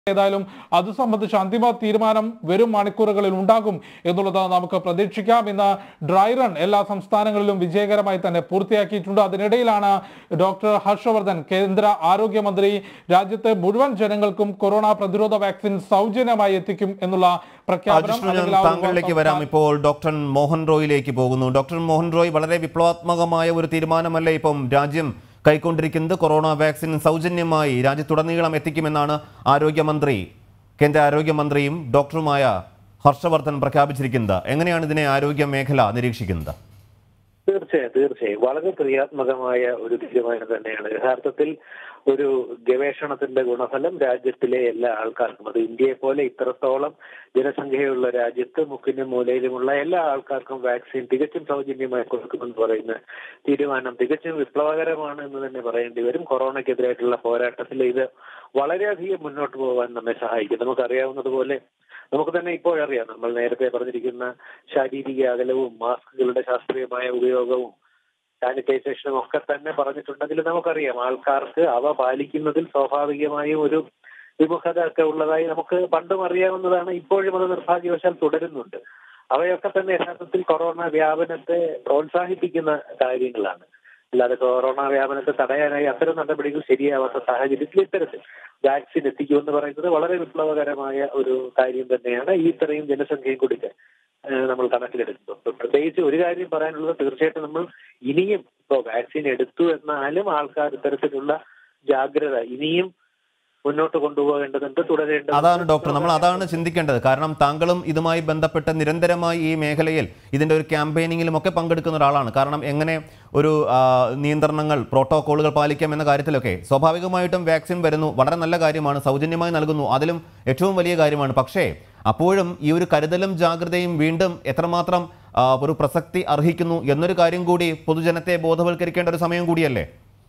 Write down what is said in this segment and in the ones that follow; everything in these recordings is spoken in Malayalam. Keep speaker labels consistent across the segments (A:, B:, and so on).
A: ഏതായാലും അത് സംബന്ധിച്ച് അന്തിമ തീരുമാനം വരും മണിക്കൂറുകളിൽ ഉണ്ടാകും എന്നുള്ളത് നമുക്ക് പ്രതീക്ഷിക്കാം ഇന്ന് ഡ്രൈ റൺ എല്ലാ സംസ്ഥാനങ്ങളിലും വിജയകരമായി തന്നെ പൂർത്തിയാക്കിയിട്ടുണ്ട് അതിനിടയിലാണ് ഡോക്ടർ ഹർഷവർദ്ധൻ കേന്ദ്ര ആരോഗ്യമന്ത്രി രാജ്യത്തെ മുഴുവൻ ജനങ്ങൾക്കും കൊറോണ പ്രതിരോധ വാക്സിൻ സൗജന്യമായി എത്തിക്കും എന്നുള്ള പ്രഖ്യാപനം
B: ജിഷ്ണു ഞാൻ
A: അല്ലെങ്കിൽ ആ ഒരു
B: താങ്കളിലേക്ക് വരാം ഇപ്പോൾ ഡോക്ടർ മോഹൻ റോയിലേക്ക് പോകുന്നു ഡോക്ടർ മോഹൻ റോയ് വളരെ വിപ്ലവാത്മകമായ ഒരു തീരുമാനമല്ലേ ഇപ്പം രാജ്യം കൈക്കൊണ്ടിരിക്കുന്നത് കൊറോണ വാക്സിൻ സൗജന്യമായി രാജ്യത്തുടനീളം എത്തിക്കുമെന്നാണ് ആരോഗ്യമന്ത്രി കേന്ദ്ര ആരോഗ്യമന്ത്രിയും ഡോക്ടറുമായ ഹർഷവർദ്ധൻ പ്രഖ്യാപിച്ചിരിക്കുന്നത് എങ്ങനെയാണ് ഇതിനെ ആരോഗ്യ മേഖല നിരീക്ഷിക്കുന്നത്
C: തീർച്ചയായും തീർച്ചയായും വളരെ ക്രിയാത്മകമായ ഒരു തീരുമാനം തന്നെയാണ് യഥാർത്ഥത്തിൽ ഒരു ഗവേഷണത്തിന്റെ ഗുണഫലം രാജ്യത്തിലെ എല്ലാ ആൾക്കാർക്കും അത് ഇന്ത്യയെ പോലെ ഇത്രത്തോളം ജനസംഖ്യയുള്ള രാജ്യത്ത് മുക്കിനും മൂലയിലുമുള്ള എല്ലാ ആൾക്കാർക്കും വാക്സിൻ തികച്ചും സൗജന്യമായി കൊടുക്കുമെന്ന് പറയുന്ന തീരുമാനം തികച്ചും വിപ്ലവകരമാണ് എന്ന് തന്നെ പറയേണ്ടി വരും കൊറോണയ്ക്കെതിരായിട്ടുള്ള പോരാട്ടത്തിൽ ഇത് വളരെയധികം മുന്നോട്ട് പോകാൻ നമ്മെ സഹായിക്കും നമുക്കറിയാവുന്നതുപോലെ നമുക്ക് തന്നെ ഇപ്പോഴറിയാം നമ്മൾ നേരത്തെ പറഞ്ഞിരിക്കുന്ന ശാരീരിക അകലവും മാസ്കുകളുടെ ശാസ്ത്രീയമായ ഉപയോഗവും സാനിറ്റൈസേഷനും ഒക്കെ തന്നെ പറഞ്ഞിട്ടുണ്ടെങ്കിൽ നമുക്കറിയാം ആൾക്കാർക്ക് അവ പാലിക്കുന്നതിൽ സ്വാഭാവികമായും ഒരു വിമുഖത ഒക്കെ ഉള്ളതായി നമുക്ക് പണ്ടും അറിയാവുന്നതാണ് ഇപ്പോഴും അത് നിർഭാഗ്യവശാൽ തുടരുന്നുണ്ട് അവയൊക്കെ തന്നെ യഥാർത്ഥത്തിൽ കൊറോണ വ്യാപനത്തെ പ്രോത്സാഹിപ്പിക്കുന്ന കാര്യങ്ങളാണ് അല്ലാതെ കൊറോണ വ്യാപനത്തെ തടയാനായി അത്തരം നടപടികൾ ശരിയാവാത്ത സാഹചര്യത്തിൽ ഇത്തരത്തിൽ വാക്സിൻ എത്തിക്കുമെന്ന് പറയുന്നത് വളരെ വിപ്ലവകരമായ ഒരു കാര്യം തന്നെയാണ് ഈ ഇത്രയും ജനസംഖ്യയും കൊടുക്കാൻ ഏഹ് നമ്മൾ കണക്കിലെടുക്കുന്നു പ്രത്യേകിച്ച് ഒരു കാര്യം പറയാനുള്ളത് തീർച്ചയായിട്ടും നമ്മൾ ഇനിയും ഇപ്പോ വാക്സിൻ എടുത്തു എന്നാലും ആൾക്കാർ ഇത്തരത്തിലുള്ള ജാഗ്രത ഇനിയും മുന്നോട്ട് കൊണ്ടുപോകേണ്ടതുണ്ട് തുടരേണ്ടതുണ്ട്
B: അതാണ് ഡോക്ടർ നമ്മൾ അതാണ് ചിന്തിക്കേണ്ടത് കാരണം താങ്കളും ഇതുമായി ബന്ധപ്പെട്ട് നിരന്തരമായി ഈ മേഖലയിൽ ഇതിൻ്റെ ഒരു ക്യാമ്പയിനിങ്ങിലും ഒക്കെ പങ്കെടുക്കുന്ന ഒരാളാണ് കാരണം എങ്ങനെ ഒരു ആ, നിയന്ത്രണങ്ങൾ പ്രോട്ടോകോളുകൾ പാലിക്കാം എന്ന കാര്യത്തിലൊക്കെ സ്വാഭാവികമായിട്ടും വാക്സിൻ വരുന്നു വളരെ നല്ല കാര്യമാണ് സൗജന്യമായി നൽകുന്നു അതിലും ഏറ്റവും വലിയ കാര്യമാണ് പക്ഷേ അപ്പോഴും ഈ ഒരു കരുതലും ജാഗ്രതയും വീണ്ടും എത്രമാത്രം ആ, ഒരു പ്രസക്തി അർഹിക്കുന്നു എന്നൊരു കാര്യം കൂടി പൊതുജനത്തെ ബോധവൽക്കരിക്കേണ്ട ഒരു സമയം കൂടിയല്ലേ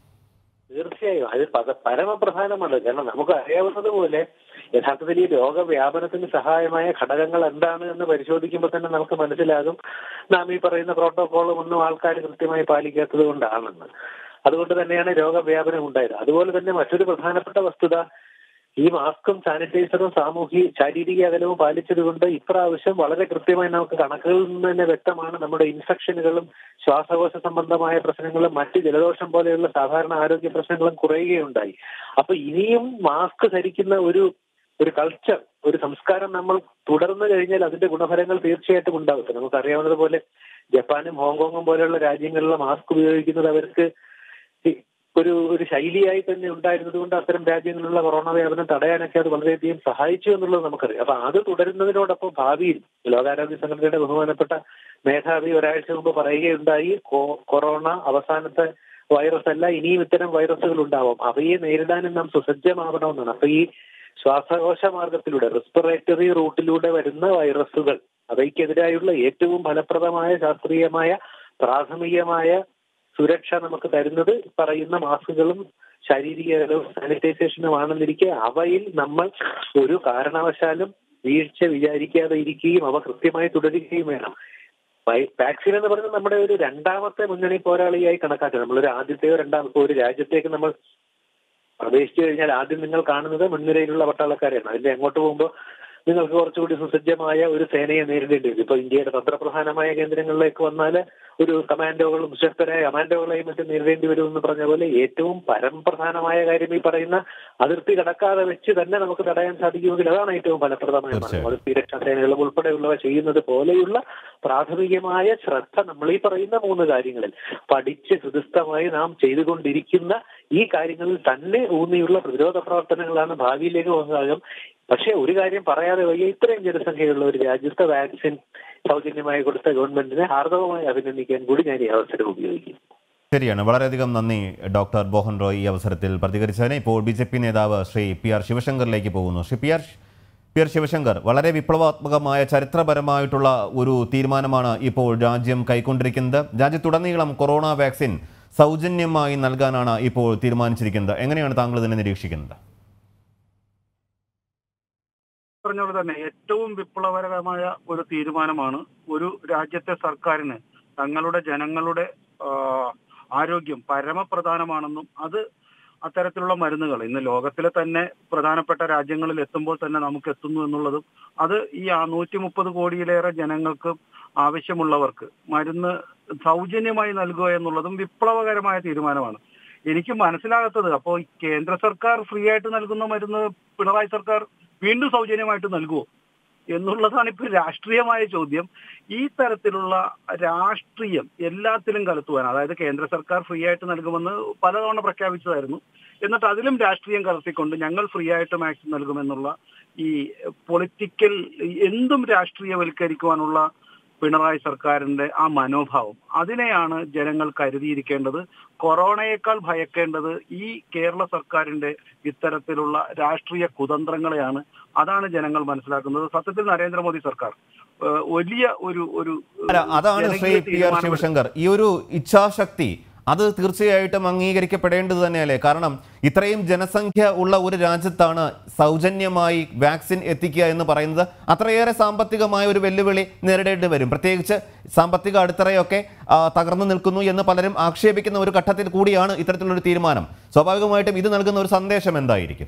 C: തീർച്ചയായും അത് പത- പരമപ്രധാനമാണ് കാരണം നമുക്ക് അറിയാവുന്നതുപോലെ യഥാർത്ഥത്തിൽ ഈ രോഗവ്യാപനത്തിന് സഹായമായ ഘടകങ്ങൾ എന്താണ് എന്ന് പരിശോധിക്കുമ്പോൾ തന്നെ നമുക്ക് മനസ്സിലാകും നാം ഈ പറയുന്ന പ്രോട്ടോകോളും ഒന്നും ആൾക്കാർ കൃത്യമായി പാലിക്കാത്തത് കൊണ്ടാണെന്ന് അതുകൊണ്ട് തന്നെയാണ് രോഗവ്യാപനം ഉണ്ടായത് അതുപോലെ തന്നെ മറ്റൊരു പ്രധാനപ്പെട്ട വസ്തുത ഈ മാസ്കും സാനിറ്റൈസറും സാമൂഹ്യ ശാരീരിക അകലവും പാലിച്ചതുകൊണ്ട് ഇപ്രാവശ്യം വളരെ കൃത്യമായി നമുക്ക് കണക്കുകളിൽ നിന്ന് തന്നെ വ്യക്തമാണ് നമ്മുടെ ഇൻഫെക്ഷനുകളും ശ്വാസകോശ സംബന്ധമായ പ്രശ്നങ്ങളും മറ്റ് ജലദോഷം പോലെയുള്ള സാധാരണ ആരോഗ്യ പ്രശ്നങ്ങളും കുറയുകയുണ്ടായി അപ്പൊ ഇനിയും മാസ്ക് ധരിക്കുന്ന ഒരു ഒരു കൾച്ചർ ഒരു സംസ്കാരം നമ്മൾ തുടർന്നു കഴിഞ്ഞാൽ അതിന്റെ ഗുണഫലങ്ങൾ തീർച്ചയായിട്ടും ഉണ്ടാവും നമുക്കറിയാവുന്നതുപോലെ ജപ്പാനും ഹോങ്കോങ്ങും പോലെയുള്ള രാജ്യങ്ങളിലെ മാസ്ക് ഉപയോഗിക്കുന്നത് അവർക്ക് ഈ ഒരു ഒരു ശൈലിയായി തന്നെ ഉണ്ടായിരുന്നത് കൊണ്ട് അത്തരം രാജ്യങ്ങളിലുള്ള കൊറോണ വ്യാപനം തടയാനൊക്കെ അത് വളരെയധികം സഹായിച്ചു എന്നുള്ളത് നമുക്കറിയാം അപ്പൊ അത് തുടരുന്നതിനോടൊപ്പം ഭാവിയിൽ ലോകാരോഗ്യ സംഘടനയുടെ ബഹുമാനപ്പെട്ട മേധാവി ഒരാഴ്ച മുമ്പ് പറയുകയുണ്ടായി കൊ- കൊറോണ അവസാനത്തെ വൈറസ് അല്ല ഇനിയും ഇത്തരം വൈറസുകൾ ഉണ്ടാവും അവയെ നേരിടാനും നാം സുസജ്ജമാവണമെന്നാണ് അപ്പൊ ഈ ശ്വാസകോശ മാർഗത്തിലൂടെ റെസ്പിറേറ്ററി റൂട്ടിലൂടെ വരുന്ന വൈറസുകൾ അവയ്ക്കെതിരായുള്ള ഏറ്റവും ഫലപ്രദമായ ശാസ്ത്രീയമായ പ്രാഥമികമായ സുരക്ഷ നമുക്ക് തരുന്നത് പറയുന്ന മാസ്കുകളും ശാരീരിക സാനിറ്റൈസേഷനും ആണെന്നിരിക്കെ അവയിൽ നമ്മൾ ഒരു കാരണവശാലും വീഴ്ച വിചാരിക്കാതെ ഇരിക്കുകയും അവ കൃത്യമായി തുടരുകയും വേണം വൈ- വാക്സിൻ എന്ന് പറയുന്നത് നമ്മുടെ ഒരു രണ്ടാമത്തെ മുന്നണി പോരാളിയായി കണക്കാക്കുക നമ്മളൊരു ആദ്യത്തെയോ രണ്ടാമത്തെ ഒരു രാജ്യത്തേക്ക് നമ്മൾ പ്രവേശിച്ചു കഴിഞ്ഞാൽ ആദ്യം നിങ്ങൾ കാണുന്നത് മുൻനിരയിലുള്ള പട്ടാളക്കാരെയാണ് അതിന്റെ അങ്ങോട്ട് പോകുമ്പോൾ നിങ്ങൾക്ക് കുറച്ചുകൂടി സുസജ്ജമായ ഒരു സേനയെ നേരിടേണ്ടി വരും ഇപ്പൊ ഇന്ത്യയുടെ തന്ത്രപ്രധാനമായ കേന്ദ്രങ്ങളിലേക്ക് വന്നാൽ ഒരു കമാൻഡോകളും വിശ്വസ്തരായ കമാൻഡോകളെയും മറ്റും നേരിടേണ്ടി വരും എന്ന് പറഞ്ഞ പോലെ ഏറ്റവും പരമപ്രധാനമായ കാര്യം ഈ പറയുന്ന അതിർത്തി കടക്കാതെ വെച്ച് തന്നെ നമുക്ക് തടയാൻ സാധിക്കുമെങ്കിൽ അതാണ് ഏറ്റവും ഫലപ്രദമായ മാർഗം
B: തീർച്ചയായും.
C: അതിർത്തി രക്ഷാ സേനകളും ഉൾപ്പെടെയുള്ളവ ചെയ്യുന്നത് പോലെയുള്ള പ്രാഥമികമായ ശ്രദ്ധ നമ്മൾ ഈ പറയുന്ന മൂന്ന് കാര്യങ്ങളിൽ പഠിച്ച് ഹൃദയസ്ഥമായി നാം ചെയ്തുകൊണ്ടിരിക്കുന്ന ഈ കാര്യങ്ങളിൽ തന്നെ ഊന്നിയുള്ള പ്രതിരോധ പ്രവർത്തനങ്ങളാണ് ഭാവിയിലേക്ക് ഭാഗം പക്ഷേ ഒരു കാര്യം പറയാതെ വയ്യ ഇത്രയും ജനസംഖ്യയുള്ള ഒരു രാജ്യത്തെ വാക്സിൻ സൗജന്യമായി കൊടുത്ത ഗവൺമെന്റിനെ ഹാർദവമായി അഭിനന്ദിക്കാൻ കൂടി ഞാൻ ഈ അവസരം ഉപയോഗിക്കും
B: ശരിയാണ് വളരെയധികം നന്ദി ഡോക്ടർ ബോഹൻ റോയ് ഈ അവസരത്തിൽ പ്രതികരിച്ചതിന് ഇപ്പോൾ ബി ജെ പി നേതാവ് ശ്രീ പി ആർ ശിവശങ്കറിലേക്ക് പോകുന്നു Shri P R P R Sivasankar വളരെ വിപ്ലവാത്മകമായ ചരിത്രപരമായിട്ടുള്ള ഒരു തീരുമാനമാണ് ഇപ്പോൾ രാജ്യം കൈക്കൊണ്ടിരിക്കുന്നത് രാജ്യത്തുടനീളം കൊറോണ വാക്സിൻ സൗജന്യമായി നൽകാനാണ് ഇപ്പോൾ തീരുമാനിച്ചിരിക്കുന്നത് എങ്ങനെയാണ് താങ്കൾ ഇതിനെ നിരീക്ഷിക്കുന്നത്
D: പറഞ്ഞ പോലെ തന്നെ ഏറ്റവും വിപ്ലവകരമായ ഒരു തീരുമാനമാണ് ഒരു രാജ്യത്തെ സർക്കാരിന് തങ്ങളുടെ ജനങ്ങളുടെ ആ, ആരോഗ്യം പരമപ്രധാനമാണെന്നും അത് അത്തരത്തിലുള്ള മരുന്നുകൾ ഇന്ന് ലോകത്തിലെ തന്നെ പ്രധാനപ്പെട്ട രാജ്യങ്ങളിൽ എത്തുമ്പോൾ തന്നെ നമുക്ക് എത്തുന്നു എന്നുള്ളതും അത് ഈ നൂറ്റി മുപ്പത് കോടിയിലേറെ ജനങ്ങൾക്ക് ആവശ്യമുള്ളവർക്ക് മരുന്ന് സൗജന്യമായി നൽകുക എന്നുള്ളതും വിപ്ലവകരമായ തീരുമാനമാണ് എനിക്ക് മനസ്സിലാകാത്തത് അപ്പോൾ കേന്ദ്ര സർക്കാർ ഫ്രീ ആയിട്ട് നൽകുന്ന മരുന്ന് പിണറായി സർക്കാർ വീണ്ടും സൗജന്യമായിട്ട് നൽകുമോ എന്നുള്ളതാണ് ഇപ്പൊ രാഷ്ട്രീയമായ ചോദ്യം ഈ തരത്തിലുള്ള രാഷ്ട്രീയം എല്ലാത്തിലും കലർത്തുവാൻ അതായത് കേന്ദ്ര സർക്കാർ ഫ്രീ ആയിട്ട് നൽകുമെന്ന് പലതവണ പ്രഖ്യാപിച്ചതായിരുന്നു എന്നിട്ട് അതിലും രാഷ്ട്രീയം കലർത്തിക്കൊണ്ട് ഞങ്ങൾ ഫ്രീ ആയിട്ട് മാക്സിൻ നൽകുമെന്നുള്ള ഈ പൊളിറ്റിക്കൽ എന്തും രാഷ്ട്രീയവൽക്കരിക്കുവാനുള്ള പിണറായി സർക്കാരിന്റെ ആ മനോഭാവം അതിനെയാണ് ജനങ്ങൾ കരുതിയിരിക്കേണ്ടത് കൊറോണയേക്കാൾ ഭയക്കേണ്ടത് ഈ കേരള സർക്കാരിന്റെ ഇത്തരത്തിലുള്ള രാഷ്ട്രീയ കുതന്ത്രങ്ങളെയാണ് അതാണ് ജനങ്ങൾ മനസ്സിലാക്കുന്നത് സത്യത്തിൽ നരേന്ദ്രമോദി സർക്കാർ ഏഹ് വലിയ ഒരു ഒരു
B: അല്ല അതാണ് ശ്രീ
D: ജനകീയ
B: പി ആർ
D: തീരുമാനം
B: ശിവശങ്കർ ഈ ഒരു ഇച്ഛാശക്തി അത് തീർച്ചയായിട്ടും അംഗീകരിക്കപ്പെടേണ്ടത് തന്നെയല്ലേ കാരണം ഇത്രയും ജനസംഖ്യ ഉള്ള ഒരു രാജ്യത്താണ് സൗജന്യമായി വാക്സിൻ എത്തിക്കുക എന്ന് പറയുന്നത് അത്രയേറെ സാമ്പത്തികമായ ഒരു വെല്ലുവിളി നേരിടേണ്ടി വരും പ്രത്യേകിച്ച് സാമ്പത്തിക അടിത്തറയൊക്കെ ആ, തകർന്നു നിൽക്കുന്നു എന്ന് പലരും ആക്ഷേപിക്കുന്ന ഒരു ഘട്ടത്തിൽ കൂടിയാണ് ഇത്തരത്തിലൊരു തീരുമാനം സ്വാഭാവികമായിട്ടും ഇത് നൽകുന്ന ഒരു സന്ദേശം എന്തായിരിക്കും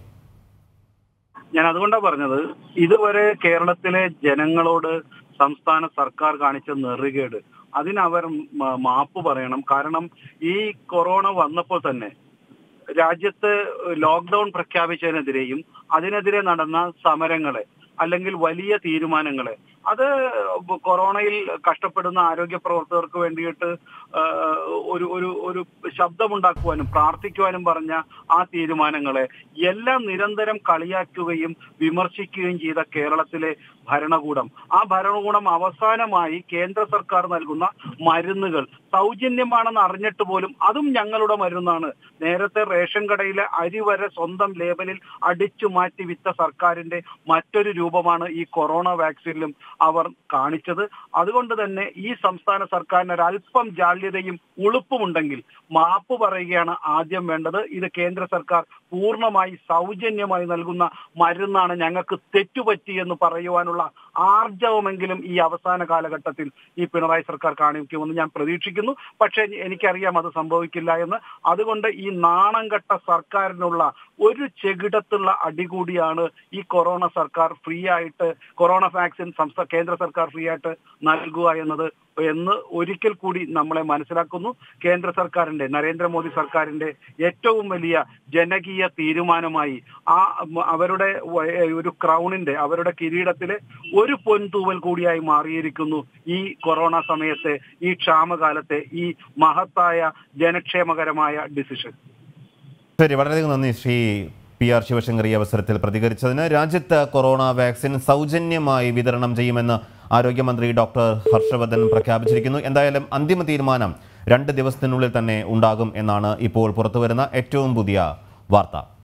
D: ഞാൻ അതുകൊണ്ടാണ് പറഞ്ഞത് ഇതുവരെ കേരളത്തിലെ ജനങ്ങളോട് സംസ്ഥാന സർക്കാർ കാണിച്ച നെറുകേട് അതിനവർ മ- മാപ്പ് പറയണം കാരണം ഈ കൊറോണ വന്നപ്പോൾ തന്നെ രാജ്യത്ത് ലോക്ക്ഡൌൺ പ്രഖ്യാപിച്ചതിനെതിരെയും അതിനെതിരെ നടന്ന സമരങ്ങളെ അല്ലെങ്കിൽ വലിയ തീരുമാനങ്ങളെ അത് കൊറോണയിൽ കഷ്ടപ്പെടുന്ന ആരോഗ്യ പ്രവർത്തകർക്ക് വേണ്ടിയിട്ട് ആ, ഒരു ഒരു ഒരു ശബ്ദമുണ്ടാക്കുവാനും പ്രാർത്ഥിക്കുവാനും പറഞ്ഞ ആ തീരുമാനങ്ങളെ എല്ലാം നിരന്തരം കളിയാക്കുകയും വിമർശിക്കുകയും ചെയ്ത കേരളത്തിലെ ഭരണകൂടം ആ ഭരണകൂടം അവസാനമായി കേന്ദ്ര സർക്കാർ നൽകുന്ന മരുന്നുകൾ സൗജന്യമാണെന്ന് അറിഞ്ഞിട്ട് പോലും അതും ഞങ്ങളുടെ മരുന്നാണ് നേരത്തെ റേഷൻ കടയിലെ അരി വരെ സ്വന്തം ലേബലിൽ അടിച്ചു മാറ്റി വിറ്റ സർക്കാരിന്റെ മറ്റൊരു രൂപമാണ് ഈ കൊറോണ വാക്സിനിലും അവർ കാണിച്ചത് അതുകൊണ്ട് തന്നെ ഈ സംസ്ഥാന സർക്കാരിന് ഒരല്പം ജാള്യതയും ഉളുപ്പുമുണ്ടെങ്കിൽ മാപ്പ് പറയുകയാണ് ആദ്യം വേണ്ടത് ഇത് കേന്ദ്ര സർക്കാർ പൂർണ്ണമായി സൗജന്യമായി നൽകുന്ന മരുന്നാണ് ഞങ്ങൾക്ക് തെറ്റുപറ്റി എന്ന് പറയുവാനുള്ള ആർജവമെങ്കിലും ഈ അവസാന കാലഘട്ടത്തിൽ ഈ പിണറായി സർക്കാർ കാണിക്കുമെന്ന് ഞാൻ പ്രതീക്ഷിക്കുന്നു പക്ഷേ എനിക്കറിയാം അത് സംഭവിക്കില്ല എന്ന് അതുകൊണ്ട് ഈ നാണം കെട്ട സർക്കാരിനുള്ള ഒരു ചെകിടത്തുള്ള അടികൂടിയാണ് ഈ കൊറോണ സർക്കാർ ഫ്രീ ആയിട്ട് കൊറോണ വാക്സിൻ സംസ്ഥാന കേന്ദ്ര സർക്കാർ ഫ്രീ ആയിട്ട് നൽകുക എന്നത് എന്ന് ഒരിക്കൽ കൂടി നമ്മളെ മനസ്സിലാക്കുന്നു കേന്ദ്ര സർക്കാരിന്റെ നരേന്ദ്രമോദി സർക്കാരിന്റെ ഏറ്റവും വലിയ ജനകീയ തീരുമാനമായി ആ മ- അവരുടെ വ- ഒരു ക്രൗണിന്റെ അവരുടെ കിരീടത്തിലെ ഒരു പൊൻതൂവൽ കൂടിയായി മാറിയിരിക്കുന്നു ഈ കൊറോണ സമയത്തെ ഈ ക്ഷാമകാലത്തെ ഈ മഹത്തായ ജനക്ഷേമകരമായ ഡിസിഷൻ
B: ശരി വളരെയധികം നന്ദി ശ്രീ പി ആർ ശിവശങ്കർ ഈ അവസരത്തിൽ പ്രതികരിച്ചതിന് രാജ്യത്ത് കൊറോണ വാക്സിൻ സൗജന്യമായി വിതരണം ചെയ്യുമെന്ന് ആരോഗ്യമന്ത്രി ഡോക്ടർ ഹർഷവർദ്ധൻ പ്രഖ്യാപിച്ചിരിക്കുന്നു എന്തായാലും അന്തിമ തീരുമാനം രണ്ട് ദിവസത്തിനുള്ളിൽ തന്നെ ഉണ്ടാകും എന്നാണ് ഇപ്പോൾ പുറത്തുവരുന്ന ഏറ്റവും പുതിയ വാർത്ത